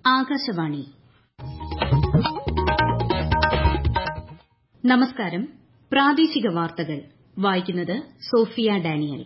ആകാശവാണി നമസ്കാരം പ്രാദേശിക വാർത്തകൾ വായിക്കുന്നത് സോഫിയ ഡാനിയൽ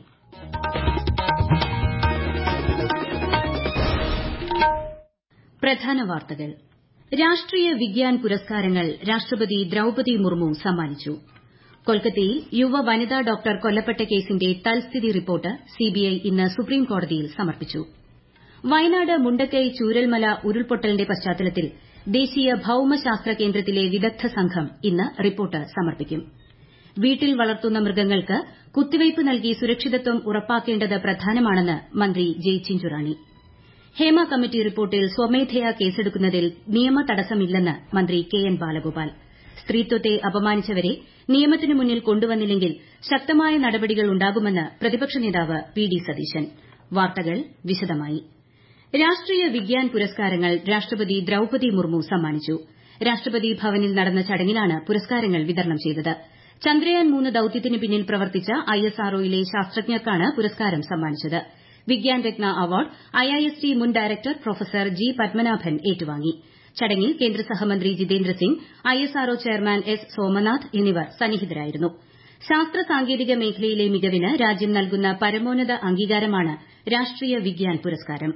പ്രധാന വാർത്തകൾ രാഷ്ട്രീയ വിഗ്യാൻ പുരസ്കാരങ്ങൾ രാഷ്ട്രപതി ദ്രൌപതി മുർമു സമ്മാനിച്ചു കൊൽക്കത്തയിൽ യുവ വനിതാ ഡോക്ടർ കൊല്ലപ്പെട്ട കേസിന്റെ തൽസ്ഥിതി റിപ്പോർട്ട് സിബിഐ ഇന്ന് സുപ്രീംകോടതിയിൽ സമർപ്പിച്ചു വയനാട് മുണ്ടക്കൈ ചൂരൽമല ഉരുൾപൊട്ടലിന്റെ പശ്ചാത്തലത്തിൽ ദേശീയ ഭൌമശാസ്ത്ര കേന്ദ്രത്തിലെ വിദഗ്ധ സംഘം ഇന്ന് റിപ്പോർട്ട് സമർപ്പിക്കും വീട്ടിൽ വളർത്തുന്ന മൃഗങ്ങൾക്ക് കുത്തിവയ്പ് നൽകി സുരക്ഷിതത്വം ഉറപ്പാക്കേണ്ടത് പ്രധാനമാണെന്ന് മന്ത്രി ജെ ചിഞ്ചുറാണി ഹേമ കമ്മിറ്റി റിപ്പോർട്ടിൽ സ്വമേധയാ കേസെടുക്കുന്നതിൽ നിയമ തടസ്സമില്ലെന്ന് മന്ത്രി കെ എൻ ബാലഗോപാൽ സ്ത്രീത്വത്തെ അപമാനിച്ചവരെ നിയമത്തിനു മുന്നിൽ കൊണ്ടുവന്നില്ലെങ്കിൽ ശക്തമായ നടപടികൾ ഉണ്ടാകുമെന്ന് പ്രതിപക്ഷ നേതാവ് വി ഡി സതീശൻ വാർത്തകൾ വിശദമായി രാഷ്ട്രീയ വിഗ്യാൻ പുരസ്കാരങ്ങൾ രാഷ്ട്രപതി ദ്രൌപതി മുർമു സമ്മാനിച്ചു രാഷ്ട്രപതി ഭവനിൽ നടന്ന ചടങ്ങിലാണ് പുരസ്കാരങ്ങൾ വിതരണം ചെയ്തത് ചന്ദ്രയാൻ മൂന്ന് ദൌത്യത്തിന് പിന്നിൽ പ്രവർത്തിച്ച ഐഎസ്ആർഒയിലെ ശാസ്ത്രജ്ഞർക്കാണ് പുരസ്കാരം സമ്മാനിച്ചത് വിഗ്യാൻ രത്ന അവാർഡ് ഐഐഎസ്ടി മുൻ ഡയറക്ടർ പ്രൊഫസർ ജി പത്മനാഭൻ ഏറ്റുവാങ്ങി ചടങ്ങിൽ കേന്ദ്ര സഹമന്ത്രി Jitendra Singh ISRO chairman S Somanath എന്നിവർ സന്നിഹിതരായിരുന്നു ശാസ്ത്ര സാങ്കേതിക മേഖലയിലെ മികവിന് രാജ്യം നൽകുന്ന പരമോന്നത അംഗീകാരമാണ് രാഷ്ട്രീയ വിഗ്യാൻ പുരസ്കാരം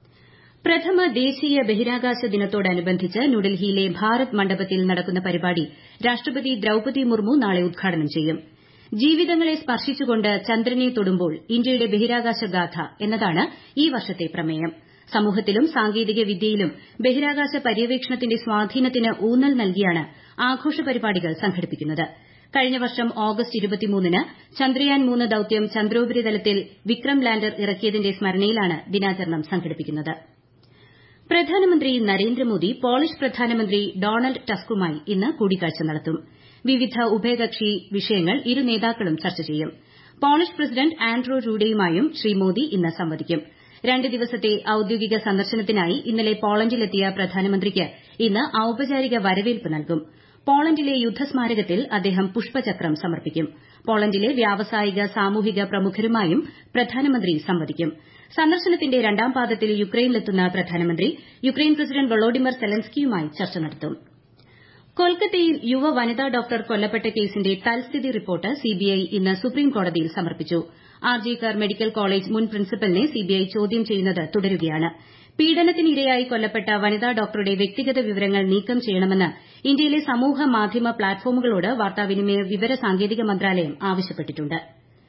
പ്രഥമ ദേശീയ ബഹിരാകാശ ദിനത്തോടനുബന്ധിച്ച് ന്യൂഡൽഹിയിലെ ഭാരത് മണ്ഡപത്തിൽ നടക്കുന്ന പരിപാടി രാഷ്ട്രപതി ദ്രൌപതി മുർമു നാളെ ഉദ്ഘാടനം ചെയ്യും ജീവിതങ്ങളെ സ്പർശിച്ചുകൊണ്ട് ചന്ദ്രനെ തൊടുമ്പോൾ ഇന്ത്യയുടെ ബഹിരാകാശ ഗാഥ എന്നതാണ് ഈ വർഷത്തെ പ്രമേയം സമൂഹത്തിലും സാങ്കേതിക വിദ്യയിലും ബഹിരാകാശ പര്യവേക്ഷണത്തിന്റെ സ്വാധീനത്തിന് ഊന്നൽ നൽകിയാണ് ആഘോഷ പരിപാടികൾ സംഘടിപ്പിക്കുന്നത് കഴിഞ്ഞ വർഷം ഓഗസ്റ്റ് ന് ചന്ദ്രയാൻ മൂന്ന് ദൌത്യം ചന്ദ്രോപരിതലത്തിൽ വിക്രം ലാൻഡർ ഇറക്കിയതിന്റെ സ്മരണയിലാണ് ദിനാചരണം സംഘടിപ്പിക്കുന്നത് പ്രധാനമന്ത്രി നരേന്ദ്രമോദി പോളിഷ് പ്രധാനമന്ത്രി ഡൊണാൾഡ് ടസ്കുമായി ഇന്ന് കൂടിക്കാഴ്ച നടത്തും വിവിധ ഉഭയകക്ഷി വിഷയങ്ങൾ ഇരു നേതാക്കളും ചർച്ച ചെയ്യും പോളിഷ് പ്രസിഡന്റ് ആൻഡ്രോ രൂഡയുമായും ശ്രീ മോദി ഇന്ന് സംവദിക്കും രണ്ട് ദിവസത്തെ ഔദ്യോഗിക സന്ദർശനത്തിനായി ഇന്നലെ പോളണ്ടിലെത്തിയ പ്രധാനമന്ത്രിക്ക് ഇന്ന് ഔപചാരിക വരവേൽപ്പ് നൽകും പോളണ്ടിലെ യുദ്ധസ്മാരകത്തിൽ അദ്ദേഹം പുഷ്പചക്രം സമർപ്പിക്കും പോളണ്ടിലെ വ്യാവസായിക സാമൂഹിക പ്രമുഖരുമായും പ്രധാനമന്ത്രി സംവദിക്കും സന്ദർശനത്തിന്റെ രണ്ടാം പാദത്തിൽ യുക്രൈനിലെത്തുന്ന പ്രധാനമന്ത്രി യുക്രൈൻ പ്രസിഡന്റ് വളോഡിമർ സെലൻസ്കിയുമായി ചർച്ച നടത്തും കൊൽക്കത്തയിൽ യുവ വനിതാ ഡോക്ടർ കൊല്ലപ്പെട്ട കേസിന്റെ തൽസ്ഥിതി റിപ്പോർട്ട് സിബിഐ ഇന്ന് സുപ്രീംകോടതിയിൽ സമർപ്പിച്ചു R G Kar medical college മുൻ പ്രിൻസിപ്പലിനെ സിബിഐ ചോദ്യം ചെയ്യുന്നത് തുടരുകയാണ് പീഡനത്തിനിരയായി കൊല്ലപ്പെട്ട വനിതാ ഡോക്ടറുടെ വ്യക്തിഗത വിവരങ്ങൾ നീക്കം ചെയ്യണമെന്ന് ഇന്ത്യയിലെ സമൂഹ മാധ്യമ പ്ലാറ്റ്ഫോമുകളോട് വാർത്താവിനിമയ വിവര സാങ്കേതിക മന്ത്രാലയം ആവശ്യപ്പെട്ടിട്ടുണ്ട്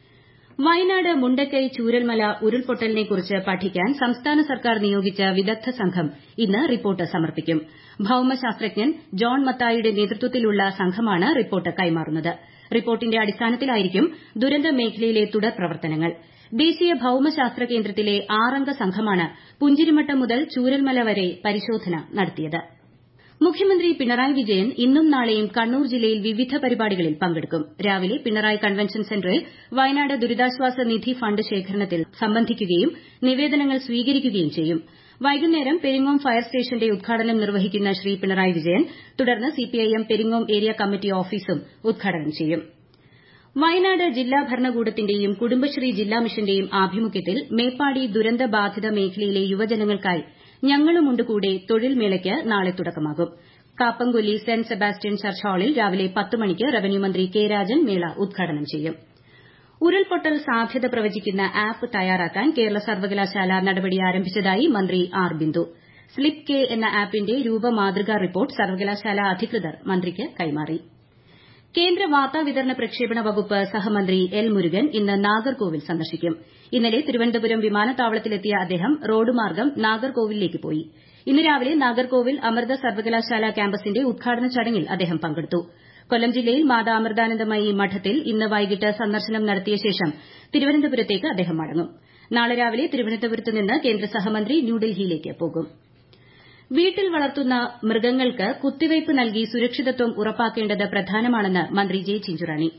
വയനാട് മുണ്ടക്കൈ ചൂരൽമല ഉരുൾപൊട്ടലിനെക്കുറിച്ച് പഠിക്കാൻ സംസ്ഥാന സർക്കാർ നിയോഗിച്ച വിദഗ്ധ സംഘം ഇന്ന് റിപ്പോർട്ട് സമർപ്പിക്കും ഭൌമശാസ്ത്രജ്ഞൻ ജോൺ മത്തായിയുടെ നേതൃത്വത്തിലുള്ള സംഘമാണ് റിപ്പോർട്ട് കൈമാറുന്നത് റിപ്പോർട്ടിന്റെ അടിസ്ഥാനത്തിലായിരിക്കും ദുരന്ത മേഖലയിലെ തുടർ പ്രവർത്തനങ്ങൾ ദേശീയ ഭൌമശാസ്ത്ര കേന്ദ്രത്തിലെ ആറംഗ സംഘമാണ് പുഞ്ചിരിമട്ടം മുതൽ ചൂരൽമല വരെ പരിശോധന നടത്തിയത് മുഖ്യമന്ത്രി പിണറായി വിജയൻ ഇന്നും നാളെയും കണ്ണൂർ ജില്ലയിൽ വിവിധ പരിപാടികളിൽ പങ്കെടുക്കും രാവിലെ പിണറായി കൺവെൻഷൻ സെന്ററിൽ വയനാട് ദുരിതാശ്വാസ നിധി ഫണ്ട് ശേഖരണത്തിൽ സംബന്ധിക്കുകയും നിവേദനങ്ങൾ സ്വീകരിക്കുകയും ചെയ്യും വൈകുന്നേരം പെരിങ്ങോം ഫയർ സ്റ്റേഷന്റെ ഉദ്ഘാടനം നിർവഹിക്കുന്ന ശ്രീ പിണറായി വിജയൻ തുടർന്ന് സിപിഐഎം പെരിങ്ങോം ഏരിയ കമ്മിറ്റി ഓഫീസും ഉദ്ഘാടനം ചെയ്യും വയനാട് ജില്ലാ ഭരണകൂടത്തിന്റെയും കുടുംബശ്രീ ജില്ലാ മിഷന്റെയും ആഭിമുഖ്യത്തിൽ മേപ്പാടി ദുരന്ത ബാധിത മേഖലയിലെ യുവജനങ്ങൾക്കായി ഞങ്ങളുമുണ്ട് കൂടെ തൊഴിൽ മേളയ്ക്ക് നാളെ തുടക്കമാകും കാപ്പംകൊല്ലി സെന്റ് സെബാസ്റ്റ്യൻ ചർച്ച് ഹാളിൽ രാവിലെ പത്ത് മണിക്ക് റവന്യൂ മന്ത്രി കെ രാജൻ മേള ഉദ്ഘാടനം ചെയ്യും ഉരുൾപൊട്ടൽ സാധ്യത പ്രവചിക്കുന്ന ആപ്പ് തയ്യാറാക്കാൻ കേരള സർവകലാശാല നടപടി ആരംഭിച്ചതായി മന്ത്രി ആർ ബിന്ദു സ്ലിപ് കെ എന്ന ആപ്പിന്റെ രൂപമാതൃകാ റിപ്പോർട്ട് സർവകലാശാല അധികൃതർ മന്ത്രിക്ക് കൈമാറി കേന്ദ്ര വാർത്താവിതരണ പ്രക്ഷേപണ വകുപ്പ് സഹമന്ത്രി എൽ മുരുകൻ ഇന്ന് നാഗർകോവിൽ സന്ദർശിക്കും ഇന്നലെ തിരുവനന്തപുരം വിമാനത്താവളത്തിലെത്തിയ അദ്ദേഹം റോഡ് മാർഗ്ഗം നാഗർകോവിലിലേക്ക് പോയി ഇന്ന് രാവിലെ നാഗർകോവിൽ അമൃത സർവകലാശാല ക്യാമ്പസിന്റെ ഉദ്ഘാടന ചടങ്ങിൽ അദ്ദേഹം പങ്കെടുത്തു കൊല്ലം ജില്ലയിൽ മാതാ അമൃതാനന്ദമയി മഠത്തിൽ ഇന്ന് വൈകിട്ട് സന്ദർശനം നടത്തിയ ശേഷം തിരുവനന്തപുരത്തേക്ക് അദ്ദേഹം മടങ്ങും നാളെ രാവിലെ തിരുവനന്തപുരത്ത് നിന്ന് കേന്ദ്ര സഹമന്ത്രി ന്യൂഡൽഹിയിലേക്ക് പോകും വീട്ടിൽ വളർത്തുന്ന മൃഗങ്ങൾക്ക് കുത്തിവയ്പ് നൽകി സുരക്ഷിതത്വം ഉറപ്പാക്കേണ്ടത് പ്രധാനമാണെന്ന് മന്ത്രി ജെ ചിഞ്ചുറാണി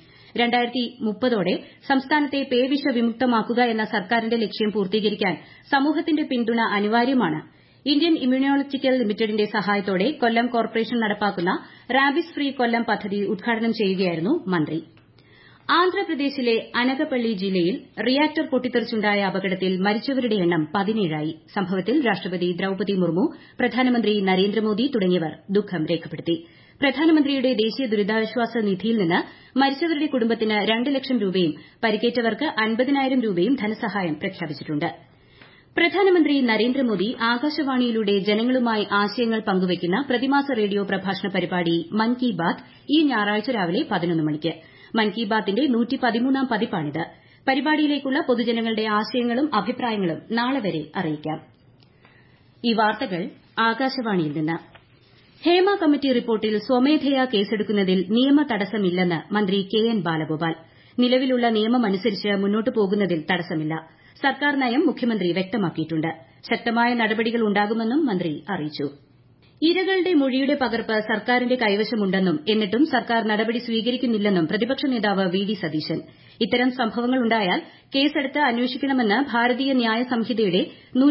ോടെ സംസ്ഥാനത്തെ പേവിഷ വിമുക്തമാക്കുക എന്ന സർക്കാരിന്റെ ലക്ഷ്യം പൂർത്തീകരിക്കാൻ സമൂഹത്തിന്റെ പിന്തുണ അനിവാര്യമാണ് ഇന്ത്യൻ ഇമ്മ്യൂണോളജിക്കൽ ലിമിറ്റഡിന്റെ സഹായത്തോടെ കൊല്ലം കോർപ്പറേഷൻ നടപ്പാക്കുന്ന റാബിസ് ഫ്രീ കൊല്ലം പദ്ധതി ഉദ്ഘാടനം ചെയ്യുകയായിരുന്നു മന്ത്രി ആന്ധ്രാപ്രദേശിലെ അനകപ്പള്ളി ജില്ലയിൽ റിയാക്ടർ പൊട്ടിത്തെറിച്ചുണ്ടായ അപകടത്തിൽ മരിച്ചവരുടെ എണ്ണം പതിനേഴായി സംഭവത്തിൽ രാഷ്ട്രപതി ദ്രൌപതി മുർമു പ്രധാനമന്ത്രി നരേന്ദ്രമോദി തുടങ്ങിയവർ ദുഃഖം രേഖപ്പെടുത്തി പ്രധാനമന്ത്രിയുടെ ദേശീയ ദുരിതാശ്വാസ നിധിയിൽ നിന്ന് മരിച്ചവരുടെ കുടുംബത്തിന് രണ്ട് ലക്ഷം രൂപയും പരിക്കേറ്റവർക്ക് അൻപതിനായിരം രൂപയും ധനസഹായം പ്രഖ്യാപിച്ചിട്ടുണ്ട് പ്രധാനമന്ത്രി നരേന്ദ്രമോദി ആകാശവാണിയിലൂടെ ജനങ്ങളുമായി ആശയങ്ങൾ പങ്കുവയ്ക്കുന്ന പ്രതിമാസ റേഡിയോ പ്രഭാഷണ പരിപാടി മൻ കി ബാത് ഈ ഞായറാഴ്ച രാവിലെ പതിനൊന്ന് മണിക്ക് മൻ കി ബാത്തിന്റെ നൂറ്റിപ്പതിമൂന്നാം പതിപ്പാണിത് പരിപാടിയിലേക്കുള്ള പൊതുജനങ്ങളുടെ ആശയങ്ങളും അഭിപ്രായങ്ങളും നാളെ വരെ അറിയിക്കാം ഈ വാർത്തകൾ ആകാശവാണിയിൽ നിന്ന് ഹേമ കമ്മിറ്റി റിപ്പോർട്ടിൽ സ്വമേധയാ കേസെടുക്കുന്നതിൽ നിയമ തടസ്സമില്ലെന്ന് മന്ത്രി കെ എൻ ബാലഗോപാൽ നിലവിലുള്ള നിയമമനുസരിച്ച് മുന്നോട്ട് പോകുന്നതിൽ തടസ്സമില്ല സർക്കാർ നയം മുഖ്യമന്ത്രി വ്യക്തമാക്കിയിട്ടുണ്ട് ശക്തമായ നടപടികൾ ഉണ്ടാകുമെന്നും മന്ത്രി അറിയിച്ചു ഇരകളുടെ മൊഴിയുടെ പകർപ്പ് സർക്കാരിന്റെ കൈവശമുണ്ടെന്നും എന്നിട്ടും സർക്കാർ നടപടി സ്വീകരിക്കുന്നില്ലെന്നും പ്രതിപക്ഷ നേതാവ് വി ഡി സതീശൻ ഇത്തരം സംഭവങ്ങളുണ്ടായാൽ കേസെടുത്ത് അന്വേഷിക്കണമെന്ന് ഭാരതീയ ന്യായ സംഹിതയുടെ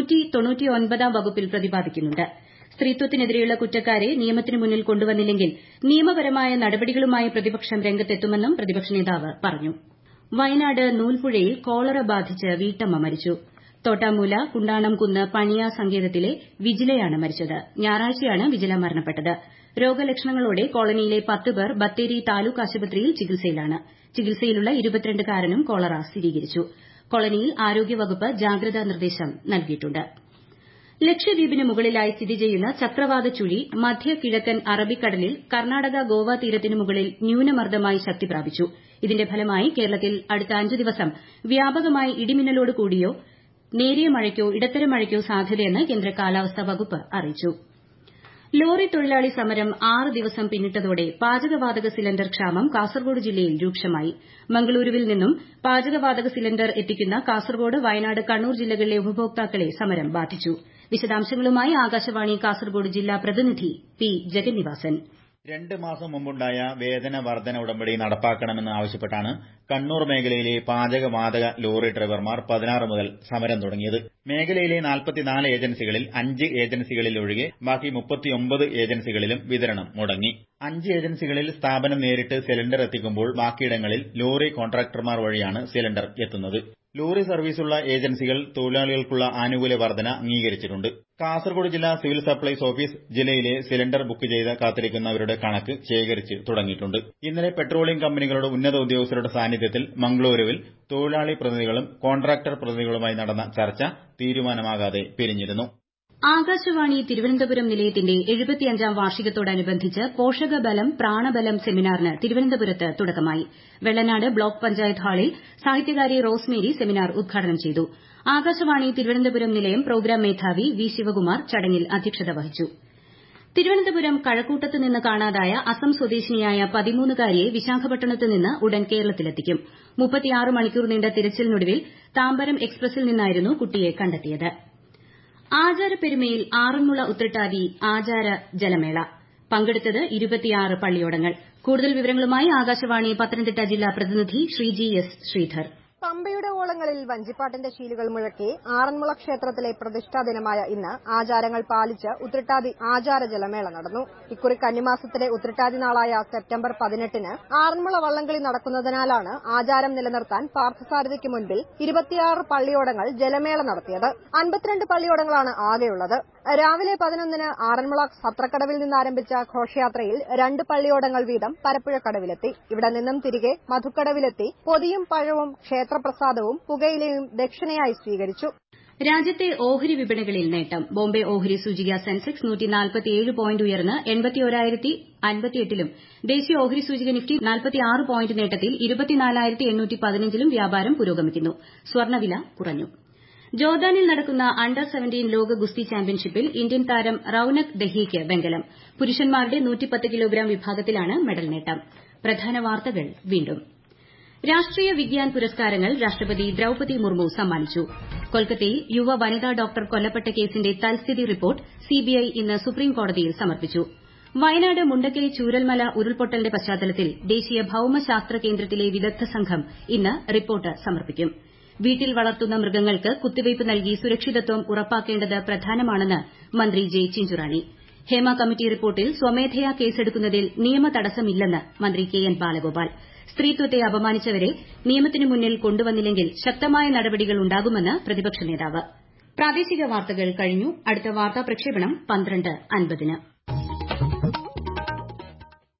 വകുപ്പിൽ പ്രതിപാദിക്കുന്നുണ്ട് സ്ത്രീത്വത്തിനെതിരെയുള്ള കുറ്റക്കാരെ നിയമത്തിന് മുന്നിൽ കൊണ്ടുവന്നില്ലെങ്കിൽ നിയമപരമായ നടപടികളുമായി പ്രതിപക്ഷം രംഗത്തെത്തുമെന്നും പ്രതിപക്ഷ നേതാവ് പറഞ്ഞു വയനാട് നൂൽപ്പുഴയിൽ കോളറ ബാധിച്ച് വീട്ടമ്മ മരിച്ചു തോട്ടാമൂല കുണ്ടാണംകുന്ന് പണിയ സങ്കേതത്തിലെ വിജിലയാണ് മരിച്ചത് ഞായറാഴ്ചയാണ് വിജില മരണപ്പെട്ടത് രോഗലക്ഷണങ്ങളോടെ കോളനിയിലെ പത്ത് പേർ ബത്തേരി താലൂക്ക് ആശുപത്രിയിൽ ചികിത്സയിലാണ് ചികിത്സയിലുള്ള ഇരുപത്തിരണ്ടുകാരനും കോളറ സ്ഥിരീകരിച്ചു കോളനിയിൽ ആരോഗ്യവകുപ്പ് ജാഗ്രതാ നിർദ്ദേശം നൽകിയിട്ടുണ്ട് ലക്ഷദ്വീപിന് മുകളിലായി സ്ഥിതി ചെയ്യുന്ന ചക്രവാത ചുഴി മധ്യ കിഴക്കൻ അറബിക്കടലിൽ കർണാടക ഗോവ തീരത്തിന് മുകളിൽ ന്യൂനമർദ്ദമായി ശക്തി പ്രാപിച്ചു ഇതിന്റെ ഫലമായി കേരളത്തിൽ അടുത്ത അഞ്ച് ദിവസം വ്യാപകമായി ഇടിമിന്നലോട് കൂടിയോ നേരിയ മഴയ്ക്കോ ഇടത്തരം മഴയ്ക്കോ സാധ്യതയെന്ന് കേന്ദ്ര കാലാവസ്ഥാ വകുപ്പ് അറിയിച്ചു ലോറി തൊഴിലാളി സമരം ആറ് ദിവസം പിന്നിട്ടതോടെ പാചകവാതക സിലിണ്ടർ ക്ഷാമം കാസർഗോഡ് ജില്ലയിൽ രൂക്ഷമായി മംഗളൂരുവിൽ നിന്നും പാചകവാതക സിലിണ്ടർ എത്തിക്കുന്ന കാസർഗോഡ് വയനാട് കണ്ണൂർ ജില്ലകളിലെ ഉപഭോക്താക്കളെ സമരം ബാധിച്ചു വിശദാംശങ്ങളുമായി ആകാശവാണി കാസർഗോഡ് ജില്ലാ പ്രതിനിധി പി ജഗന്നിവാസൻ രണ്ട് മാസം മുമ്പുണ്ടായ വേതന വർധന ഉടമ്പടി നടപ്പാക്കണമെന്ന് ആവശ്യപ്പെട്ടാണ് കണ്ണൂർ മേഖലയിലെ പാചകവാതക ലോറി ഡ്രൈവർമാർ പതിനാറ് മുതൽ സമരം തുടങ്ങിയത് മേഖലയിലെ നാൽപ്പത്തിനാല് ഏജൻസികളിൽ അഞ്ച് ഏജൻസികളിൽ ഒഴികെ ബാക്കി മുപ്പത്തിയൊമ്പത് ഏജൻസികളിലും വിതരണം മുടങ്ങി അഞ്ച് ഏജൻസികളിൽ സ്ഥാപനം നേരിട്ട് സിലിണ്ടർ എത്തിക്കുമ്പോൾ ബാക്കിയിടങ്ങളിൽ ലോറി കോൺട്രാക്ടർമാർ വഴിയാണ് സിലിണ്ടർ എത്തുന്നത് ലോറി സർവീസുള്ള ഏജൻസികൾ തൊഴിലാളികൾക്കുള്ള ആനുകൂല്യ വർധന അംഗീകരിച്ചിട്ടുണ്ട് കാസർഗോഡ് ജില്ലാ സിവിൽ സപ്ലൈസ് ഓഫീസ് ജില്ലയിലെ സിലിണ്ടർ ബുക്ക് ചെയ്ത് കാത്തിരിക്കുന്നവരുടെ കണക്ക് ശേഖരിച്ച് തുടങ്ങിയിട്ടുണ്ട് ഇന്നലെ പെട്രോളിയം കമ്പനികളുടെ ഉന്നത ഉദ്യോഗസ്ഥരുടെ സാന്നിധ്യത്തിൽ മംഗളൂരുവിൽ തൊഴിലാളി പ്രതിനിധികളും കോൺട്രാക്ടർ പ്രതിനിധികളുമായി നടന്ന ചർച്ച തീരുമാനമാകാതെ പിരിഞ്ഞിരുന്നു ആകാശവാണി തിരുവനന്തപുരം നിലയത്തിന്റെ എഴുപത്തിയഞ്ചാം വാർഷികത്തോടനുബന്ധിച്ച് പോഷകബലം പ്രാണബലം സെമിനാറിന് തിരുവനന്തപുരത്ത് തുടക്കമായി വെള്ളനാട് ബ്ലോക്ക് പഞ്ചായത്ത് ഹാളിൽ സാഹിത്യകാരി റോസ്മേരി സെമിനാർ ഉദ്ഘാടനം ചെയ്തു ആകാശവാണി തിരുവനന്തപുരം നിലയം പ്രോഗ്രാം മേധാവി വി ശിവകുമാർ ചടങ്ങിൽ അധ്യക്ഷത വഹിച്ചു തിരുവനന്തപുരം കഴക്കൂട്ടത്ത് നിന്ന് കാണാതായ അസം സ്വദേശിനിയായ പതിമൂന്നുകാരിയെ വിശാഖപട്ടണത്ത് നിന്ന് ഉടൻ കേരളത്തിലെത്തിക്കും മുപ്പത്തിയാറ് മണിക്കൂർ നീണ്ട തിരച്ചിലിനൊടുവിൽ താമ്പരം എക്സ്പ്രസിൽ നിന്നായിരുന്നു കുട്ടിയെ കണ്ടെത്തിയത് ആചാരപ്പെരുമയിൽ ആറന്മുള ഉത്രട്ടാതി ആചാര ജലമേള പങ്കെടുത്തത് ഇരുപത്തിയാറ് പള്ളിയോടങ്ങൾ കൂടുതൽ വിവരങ്ങളുമായി ആകാശവാണി പത്തനംതിട്ട ജില്ലാ പ്രതിനിധി ശ്രീജി എസ് ശ്രീധർ പമ്പയുടെ ഓളങ്ങളിൽ വഞ്ചിപ്പാട്ടിന്റെ ശീലുകൾ മുഴക്കി ആറന്മുള ക്ഷേത്രത്തിലെ പ്രതിഷ്ഠാ ദിനമായ ഇന്ന് ആചാരങ്ങൾ പാലിച്ച് ഉത്രട്ടാതി ആചാര ജലമേള നടന്നു ഇക്കുറി കന്നിമാസത്തിലെ ഉത്രട്ടാതി നാളായ സെപ്റ്റംബർ പതിനെട്ടിന് ആറന്മുള വള്ളംകളി നടക്കുന്നതിനാലാണ് ആചാരം നിലനിർത്താൻ പാർത്ഥസാരഥിക്ക് മുൻപിൽ ഇരുപത്തിയാറ് പള്ളിയോടങ്ങൾ ജലമേള നടത്തിയത് അൻപത്തിരണ്ട് പള്ളിയോടങ്ങളാണ് ആകെയുള്ളത് രാവിലെ പതിനൊന്നിന് ആറന്മുള സത്രക്കടവിൽ നിന്ന് ആരംഭിച്ച ഘോഷയാത്രയിൽ രണ്ട് പള്ളിയോടങ്ങൾ വീതം പരപ്പുഴക്കടവിലെത്തി ഇവിടെ നിന്നും തിരികെ മധുക്കടവിലെത്തി പൊതിയും പഴവും ക്ഷേത്രപ്രസാദവും പുകയിലയും ദക്ഷിണയായി സ്വീകരിച്ചു രാജ്യത്തെ ഓഹരി വിപണികളിൽ നേട്ടം ബോംബെ ഓഹരി സൂചിക സെൻസെക്സ് പോയിന്റ് ഉയർന്ന് എൺപത്തിയൊരായിരത്തി അൻപത്തിയെട്ടിലും ദേശീയ ഓഹരി സൂചിക നിഫ്റ്റി നാൽപ്പത്തിയാറ് പോയിന്റ് നേട്ടത്തിൽ ഇരുപത്തിനാലായിരത്തി എണ്ണൂറ്റി പതിനഞ്ചിലും വ്യാപാരം പുരോഗമിക്കുന്നു സ്വർണ്ണവില കുറഞ്ഞു ജോർദാനിൽ നടക്കുന്ന അണ്ടർ സെവന്റീൻ ലോക ഗുസ്തി ചാമ്പ്യൻഷിപ്പിൽ ഇന്ത്യൻ താരം റൌനക് ദഹിയയ്ക്ക് വെങ്കലം പുരുഷന്മാരുടെ നൂറ്റിപ്പത്ത് കിലോഗ്രാം വിഭാഗത്തിലാണ് മെഡൽ നേട്ടം പ്രധാന വാർത്തകൾ വീണ്ടും രാഷ്ട്രീയ വിഗ്യാൻ പുരസ്കാരങ്ങൾ രാഷ്ട്രപതി ദ്രൌപതി മുർമു സമ്മാനിച്ചു കൊൽക്കത്തയിൽ യുവ വനിതാ ഡോക്ടർ കൊല്ലപ്പെട്ട കേസിന്റെ തൽസ്ഥിതി റിപ്പോർട്ട് സിബിഐ ഇന്ന് സുപ്രീംകോടതിയിൽ സമർപ്പിച്ചു വയനാട് മുണ്ടക്കൈ ചൂരൽമല ഉരുൾപൊട്ടലിന്റെ പശ്ചാത്തലത്തിൽ ദേശീയ ഭൌമശാസ്ത്ര കേന്ദ്രത്തിലെ വിദഗ്ധ സംഘം ഇന്ന് റിപ്പോർട്ട് സമർപ്പിക്കും വീട്ടിൽ വളർത്തുന്ന മൃഗങ്ങൾക്ക് കുത്തിവയ്പ് നൽകി സുരക്ഷിതത്വം ഉറപ്പാക്കേണ്ടത് പ്രധാനമാണെന്ന് മന്ത്രി ജെ ചിഞ്ചുറാണി ഹേമ കമ്മിറ്റി റിപ്പോർട്ടിൽ സ്വമേധയാ കേസെടുക്കുന്നതിൽ നിയമ തടസ്സമില്ലെന്ന് മന്ത്രി കെ എൻ ബാലഗോപാൽ സ്ത്രീത്വത്തെ അപമാനിച്ചവരെ നിയമത്തിനു മുന്നിൽ കൊണ്ടുവന്നില്ലെങ്കിൽ ശക്തമായ നടപടികൾ ഉണ്ടാകുമെന്ന് പ്രതിപക്ഷ നേതാവ് പ്രാദേശിക വാർത്തകൾ കഴിഞ്ഞു അടുത്ത വാർത്താ പ്രക്ഷേപണം പന്ത്രണ്ട് അൻപതിന്